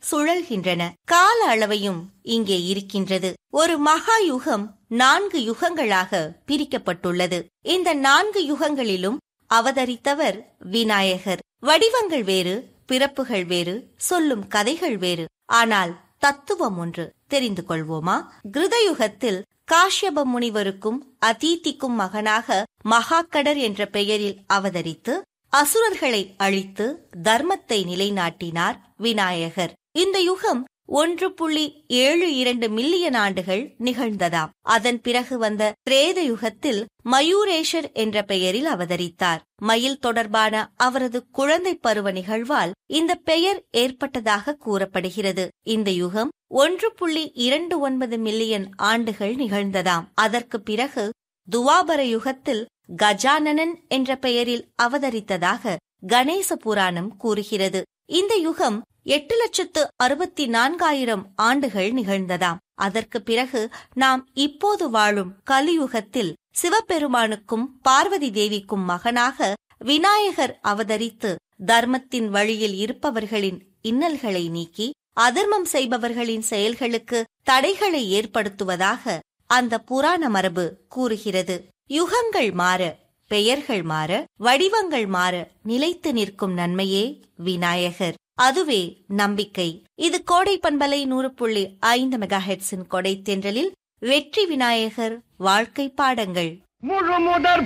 சுழல்கின்றன கால அளவையும் இங்கே இருக்கின்றது ஒரு மகா யுகம் நான்கு யுகங்களாக பிரிக்கப்பட்டுள்ளது இந்த நான்கு யுகங்களிலும் அவதரித்தவர் விநாயகர் வடிவங்கள் வேறு பிறப்புகள் வேறு சொல்லும் கதைகள் வேறு ஆனால் தத்துவம் ஒன்று தெரிந்து கொள்வோமா கிருதயுகத்தில் காஷ்யப முனிவருக்கும் அதீதிக்கும் மகனாக மகாக்கடர் என்ற பெயரில் அவதரித்து அசுரர்களை அழித்து தர்மத்தை நிலைநாட்டினார் விநாயகர் இந்த யுகம் ஒன்று புள்ளி ஏழு இரண்டு மில்லியன் ஆண்டுகள் நிகழ்ந்ததாம் அதன் பிறகு வந்த திரேத யுகத்தில் மயூரேஷர் என்ற பெயரில் அவதரித்தார் மயில் தொடர்பான அவரது குழந்தை பருவ நிகழ்வால் இந்த பெயர் ஏற்பட்டதாக கூறப்படுகிறது இந்த யுகம் ஒன்று புள்ளி இரண்டு ஒன்பது மில்லியன் ஆண்டுகள் நிகழ்ந்ததாம் அதற்கு பிறகு துவாபர யுகத்தில் கஜானனன் என்ற பெயரில் அவதரித்ததாக கணேச புராணம் கூறுகிறது இந்த யுகம் எட்டு லட்சத்து அறுபத்தி நான்காயிரம் ஆண்டுகள் நிகழ்ந்ததாம் அதற்கு பிறகு நாம் இப்போது வாழும் கலியுகத்தில் சிவபெருமானுக்கும் பார்வதி தேவிக்கும் மகனாக விநாயகர் அவதரித்து தர்மத்தின் வழியில் இருப்பவர்களின் இன்னல்களை நீக்கி அதர்மம் செய்பவர்களின் செயல்களுக்கு தடைகளை ஏற்படுத்துவதாக அந்த புராண மரபு கூறுகிறது யுகங்கள் மாற பெயர்கள் மாற வடிவங்கள் மாற நிலைத்து நிற்கும் நன்மையே விநாயகர் அதுவே நம்பிக்கை இது கோடை பண்பலை நூறு புள்ளி ஐந்து மெகா ஹெட்ஸின் கொடை தென்றலில் வெற்றி விநாயகர் வாழ்க்கை பாடங்கள் முழு முதற்